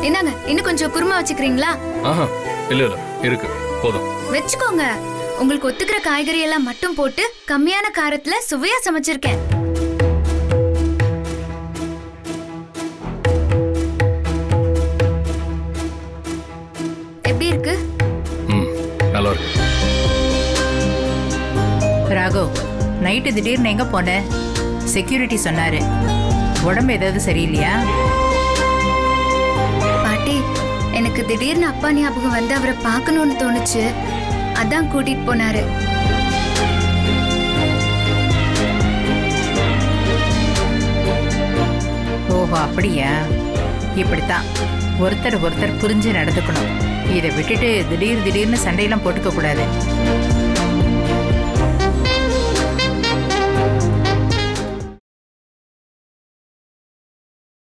என்னங்க இன்னும் கொஞ்சம் குருமா வச்சுக்கிறீங்களா ஆஹா இல்ல இல்ல இருக்கு போதும் வச்சுக்கோங்க உங்களுக்கு ஒத்துக்கிற காய்கறி எல்லாம் மட்டும் போட்டு கம்மியான காரத்துல சுவையா சமைச்சிருக்கேன் எப்படி இருக்கு ம் நல்லா இருக்கு ராகவ் நைட்டு திடீர்னு எங்க போன செக்யூரிட்டி சொன்னாரு உடம்பு ஏதாவது சரியில்லையா பாட்டி எனக்கு திடீர்னு அப்பா ஞாபகம் வந்து அவரை பார்க்கணும்னு தோணுச்சு அதான் கூட்டிட்டு போனாரு ஓஹோ அப்படியா இப்படித்தான் ஒருத்தர் ஒருத்தர் புரிஞ்சு நடந்துக்கணும் இதை விட்டுட்டு திடீர் திடீர்னு சண்டையெல்லாம் போட்டுக்க கூடாது